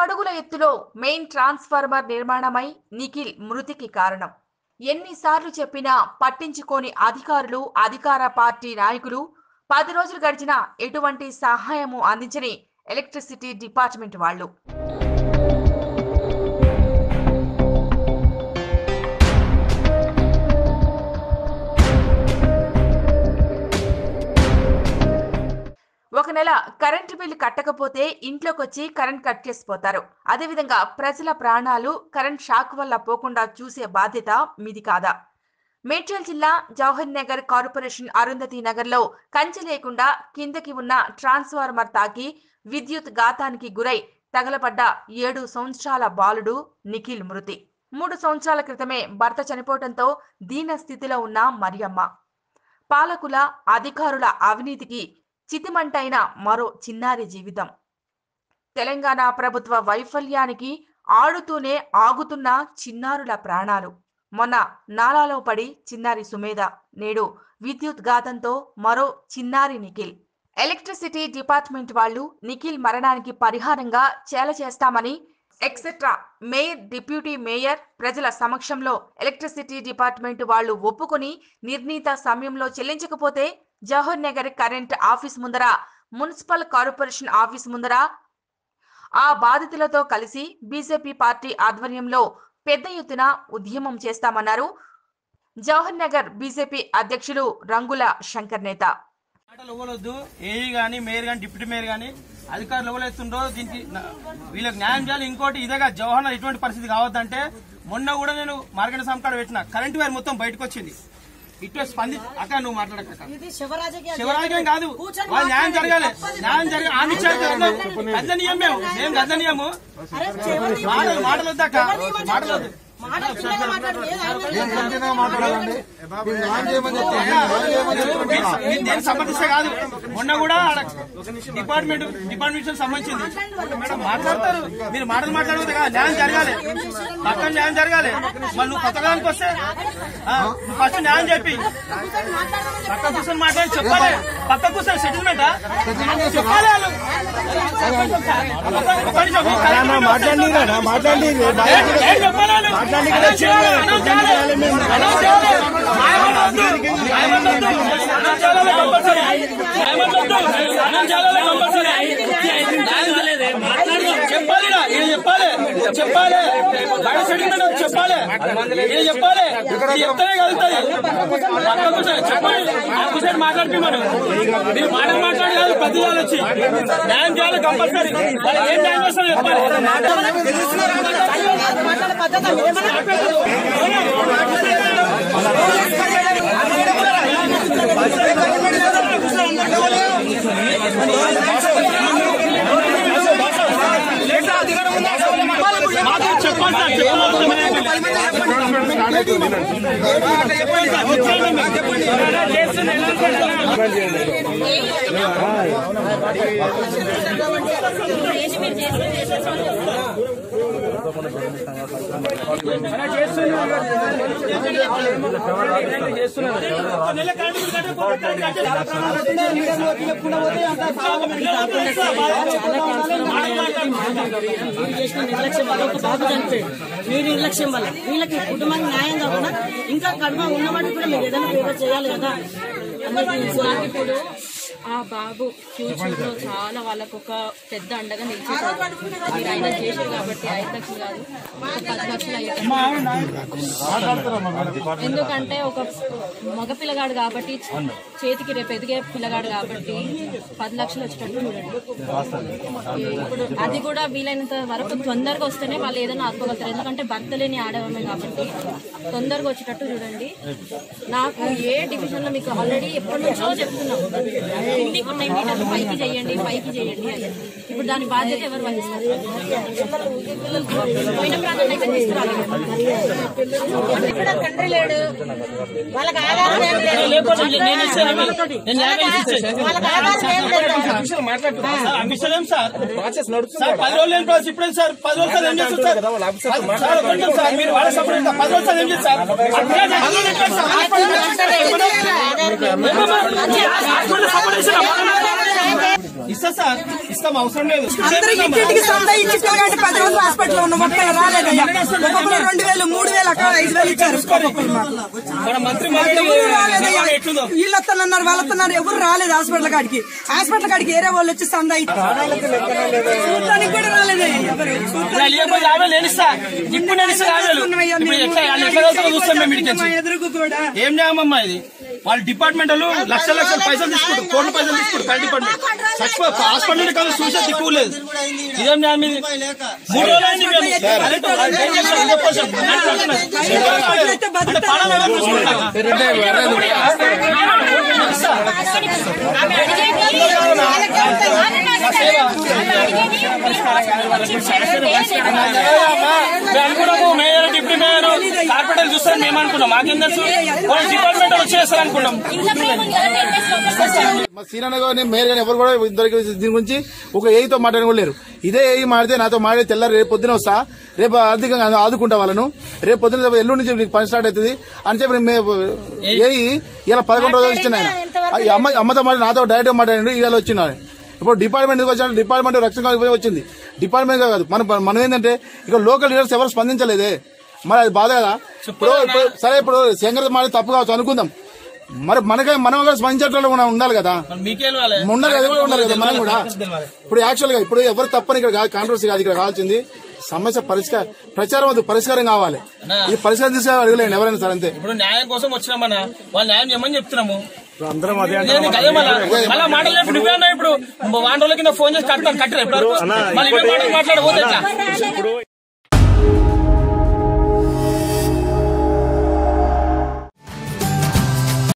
అడుగుల ఎత్తులో main transformer నిర్మాణమై Nikhil మృతికి కారణం ఎన్నిసార్లు చెప్పినా పట్టించుకోని అధికారులు అధికార పార్టీ నాయకులు పది రోజులు గడిచినా ఎటువంటి సహాయము అందించని ఎలక్ట్రిసిటీ డిపార్ట్మెంట్ వాళ్ళు ఒక నెల కరెంటు బిల్లు కట్టకపోతే ఇంట్లోకొచ్చి కరెంట్ కట్ చేసిపోతారు అదేవిధంగా ప్రజల ప్రాణాలు కరెంట్ షాక్ వల్ల పోకుండా చూసే బాధ్యత మీది కాదా మేడ్చల్ జిల్లా జవహర్ నగర్ కార్పొరేషన్ అరుంధతి నగర్లో కంచె లేకుండా కిందకి ఉన్న ట్రాన్స్ఫార్మర్ తాకి విద్యుత్ ఘాతానికి గురై తగలబడ్డ ఏడు సంవత్సరాల బాలుడు నిఖిల్ మృతి మూడు సంవత్సరాల క్రితమే భర్త చనిపోవడంతో దీన స్థితిలో ఉన్న మరియమ్మ పాలకుల అధికారుల అవినీతికి చితిమంటైన మరో చిన్నారి జీవితం తెలంగాణ ప్రభుత్వ వైఫల్యానికి ఆడుతూనే ఆగుతున్న చిన్నారుల ప్రాణాలు మొన్న నాలాలో పడి చిన్నారి సుమేధ నేడు విద్యుత్ ఘాతంతో మరో చిన్నారి నిఖిల్ ఎలక్ట్రిసిటీ డిపార్ట్మెంట్ వాళ్ళు నిఖిల్ మరణానికి పరిహారంగా చేల చేస్తామని ఎక్సెట్రా మేయర్ డిప్యూటీ మేయర్ ప్రజల సమక్షంలో ఎలక్ట్రిసిటీ డిపార్ట్మెంట్ వాళ్ళు ఒప్పుకొని నిర్ణీత సమయంలో చెల్లించకపోతే జవహర్ నగర్ కరెంట్ ఆఫీస్ ముందర మున్సిపల్ కార్పొరేషన్ ఆఫీస్ ముందర ఆ బాధితులతో కలిసి బీజేపీ పార్టీ ఆధ్వర్యంలో పెద్ద ఎత్తున ఉద్యమం చేస్తామన్నారు జవహర్ నగర్ బీజేపీ అధ్యక్షులు రంగుల శంకర్ నేత మాటలు ఇవ్వలొద్దు ఏఈ గానీ మేయర్ గానీ డిప్యూటీ మేయర్ గానీ అధికారులు ఇవ్వలేస్తుండో దీనికి నా- వీళ్ళకి న్యాయం చేయాలి ఇంకోటి ఇదేగా జవహర్ ఇటువంటి పరిస్థితి కావద్దంటే మొన్న కూడా నేను మార్కెట్ సంకాడ పెట్టిన కరెంట్ వైర్ మొత్తం బయటకు వచ్చింది ఇటు స్పంది అక్క నువ్వు మాట్లాడక ఇది శివరాజకీయ శివరాజ్యం కాదు కూర్చొని వాళ్ళు న్యాయం మాట్లాడండి. జరగాలి తప్పదు. న్యాయం జరగాలి ఆమె ఇచ్చారు గద్దనీయం మేము మేము గద్దనీయము అరే చివరి మాటలు మాటలు వద్దక్క మాటలు వద్దు మాటలు చిన్నగా మాట్లాడు. ఏ ఆయన ఏం కంటిన్యూగా మాట్లాడాలండి మీరు న్యాయం చేయమని చెప్తే న్యాయం చేయమని చెప్తున్నా మీరు దేనికి సంబంధిస్తే కాదు మొన్న కూడా ఆడ డిపార్ట్మెంట్ డిపార్ట్మెంట్ సంబంధించింది మేడం మాట్లాడతారు మీరు మాటలు మాట్లాడదు కదా న్యాయం జరగాలి పక్కన న్యాయం జరగాలి మళ్ళీ నువ్వు కొత్తగానికి వస్తే ఆ, నువ్వు ఫస్ట్ న్యాయం చెప్పి పక్క కూర్చొని మాట్లాడి చెప్పాలి పక్క కూర్చొని సెటిల్మెంట్ చెప్పాలి వాళ్ళు ఒక్క నిమిషం, ఒక్క నిమిషం. మాట్లాడి మాట్లాడి ఏం- ఏం చెప్పాలి వాళ్ళు? అనౌన్స్ చేయాలి, అనౌన్స్ చేయాలి. అనౌన్స్ చేయాలి. మాయమనొద్దు, మాయమనొద్దు. అనౌన్స్ చేయాలి కంపల్సరీ. మాయమనొద్దు, అనౌన్స్ చేయాలి కంపల్సరీ. చెప్పాలి రా, ఈయన చెప్పాలి చెప్పాలి బయట సెటిల్మెంట్ వచ్చి చెప్పాలి ఈయన చెప్పాలి ఇది చెప్తేనే కలుగుతుంది పక్క కూర్చొని చెప్పండి ఆ కూర్చొని మాట్లాడిపి మనం మీరు మాటలు మాట్లాడి కాదు ప్రతి వాళ్ళు వచ్చి న్యాయం చేయాలి కంపల్సరీ వాళ్ళు ఏం న్యాయం చేస్తారో చెప్పాలి మాట్లాడే పద్ధతి అది ఏమన్నా మాకు చెప్పండి సార్ చెప్పాలి మీరు చేసిన నిర్లక్ష్యం వల్ల ఒక బాబు చనిపోయాడు మీరు నిర్లక్ష్యం వల్ల వీళ్ళకి కుటుంబానికి న్యాయం కాకుండా ఇంకా కడుమ ఉన్నవాడికి కూడా మీరు ఏదైనా ఫేవర్ చేయాలి కదా అందరికీ తెలుసు. ఇప్పుడు ఆ బాబు ఫ్యూచర్ లో చాలా వాళ్ళకు ఒక పెద్ద అండగా నిలిచేది మీరు ఆయన చేశారు కాబట్టి ఐదు లక్షలు కాదు ఒక పది లక్షలు అయ్యారు ఎందుకంటే ఒక మగ పిల్లగాడు కాబట్టి చేతికి రేపు ఎదిగే పిల్లగాడు కాబట్టి పది లక్షలు వచ్చేటట్టు చూడండి ఇప్పుడు అది కూడా వీలైనంత వరకు తొందరగా వస్తేనే వాళ్ళు ఏదైనా ఆదుకోగలుగుతారు ఎందుకంటే భర్త లేని ఆడవామే కాబట్టి తొందరగా వచ్చేటట్టు చూడండి నాకు ఏ డివిజన్ లో మీకు ఆల్రెడీ ఎప్పటి నుంచో చెప్తున్నాం ఎన్నికి ఉన్నాయి మీటర్లు పైకి చేయండి పైకి చేయండి అని ఇప్పుడు దాని బాధ్యత ఎవరు వహిస్తారు పోయిన ప్రాంతం అయితే తీసుకురాలేదు ఇక్కడ తండ్రి లేడు వాళ్ళకి ఆధారం ఏం లేదు వాళ్ళకి ఆధారం ఏం లేదు అఫీషియల్ ఏం సార్ సార్ పది రోజులు ఏం ప్రాసెస్ ఇప్పుడే సార్ పది రోజులు సార్ ఏం చేస్తారు సార్ పది- సార్ ఒక నిమిషం సార్ మీరు వాళ్ళ సపరేట్ పది రోజులు సార్ ఏం చేస్తారు సార్ అప్పుడే పది రోజులు ఎట్లా సార్? హాస్పిటల్ హాస్పిటల్ ఏమన్నా? ఏమన్నా? హాస్పిటల్ సపరేట్ చేశారా? ఇస్తా సార్ ఇస్తాం అవసరం లేదు అందరూ ఇంటింటికి సందా ఇచ్చి పిల్లగాడి పది రోజులు హాస్పిటల్ ఉన్న మొత్తం రాలేదయ్యా ఒక్కొక్కరు రెండు వేలు మూడు వేలు అక్కడ ఐదు వేలు ఇచ్చారు ఒక్కొక్కరు మాకు. మన మంత్రి మాట్లాడి ఎవరు రాలేదయ్యా ఎట్లుందో వీళ్ళు వస్తున్నారు వాళ్ళు వస్తున్నారు ఎవరు రాలేదు హాస్పిటల్ కాడికి హాస్పిటల్ కాడికి ఏరే వాళ్ళు వచ్చి సందా ఇచ్చారు చూడటానికి కూడా రాలేదయ్యా ఎవరు ఇప్పుడు వాళ్ళు ఇవ్వకపోతే యాభై నేను ఇస్తా ఇప్పుడు నేను ఇస్తా యాభై వేలు. ఇప్పుడు ఎట్లా వాళ్ళు ఎట్లా చదువుతారో చూస్తాం మేము ఇక్కడికి మా ఎదురుకు కూడా ఏం న్యాయమమ్మా ఇది వాళ్ళ డిపార్ట్మెంట్ వాళ్ళు లక్షల లక్షల పైసలు తీసుకుంటారు కోట్ల పైసలు తీసుకుంటారు పై డిపార్ట్మెంట్ చచ్చిపో హాస్పిటల్ కాదు చూసే దిక్కు లేదు ఇదేం న్యాయం ఇది మూడు రోజులు అయింది మేము. అదే తో- అదే ఏం చేస్తాం? ఇదే పోసాం. అంటే పాలన ఎవరు చూసుకుంటారు? మేము అనుకున్నాము మేయర్ డిప్యూటీ మేయర్ కార్పొరేటర్ చూస్తారని మేము అనుకున్నాం మాకేం తెలుసు వాళ్ళు డిపార్ట్మెంట్ వచ్చి చేస్తారు అనుకున్నాం మా సీనన్న గారిని మేయర్ గాని ఎవరు కూడా ఇంతవరకు దీని గురించి ఒక ఏఈతో మాట్లాడని కూడా లేరు ఇదే ఏఈ మాడితే నాతో మాట్లాడి తెల్లారి రేపు పొద్దున వస్తా రేపు ఆర్థికంగా ఆదుకుంటా వాళ్ళను రేపు పొద్దున ఎల్లుండి నుంచి నీకు పని స్టార్ట్ అవుతుంది అని చెప్పి మే- ఏఈ ఇలా పదకొండు రోజులు ఇచ్చిన ఆయన ఆ అమ్మ అమ్మతో మాట్లాడి నాతో డైరెక్ట్ మాట్లాడి ఇవాళ వచ్చిన ఆయన. ఇప్పుడు డిపార్ట్మెంట్ వచ్చిన డిపార్ట్మెంట్ రక్షణ కమిటీ వచ్చింది డిపార్ట్మెంట్ కాదు మన మనం ఏంటంటే ఇక లోకల్ లీడర్స్ ఎవరు స్పందించలేదే మరి అది బాధ కదా ఇప్పుడు ఇప్పుడు సరే ఇప్పుడు శంకర్ మాట తప్పు కావచ్చు అనుకుందాం మరి మనకే మనం కూడా స్పందించట్లో మనం ఉండాలి కదా మరి మీకేం కావాలి? ఉండాలి కదా ఎవరు ఉండాలి కదా మనం కూడా ఇప్పుడు యాక్చువల్ గా ఇప్పుడు ఎవరు తప్పని ఇక్కడ కాదు కాంట్రవర్సీ కాదు ఇక్కడ కావాల్సింది సమస్య పరిష్కారం ప్రచారం వద్దు పరిష్కారం కావాలి ఈ పరిష్కారం తీసే అడగలేండి ఎవరైనా సరే అంతే ఇప్పుడు న్యాయం కోసం వచ్చినామన్నా వాళ్ళు న్యాయం చేయమని చెప్తున్నాము అందరం అదే నేను అదే మళ్ళా మళ్ళా మాటలు చెప్పి నువ్వే అన్నా ఇప్పుడు వారం రోజుల కింద ఫోన్ చేసి కట్టాను కట్టరు ఎప్పుడు మళ్ళీ ఇవే మాటలు మాట్లాడబోతే ఎట్లా?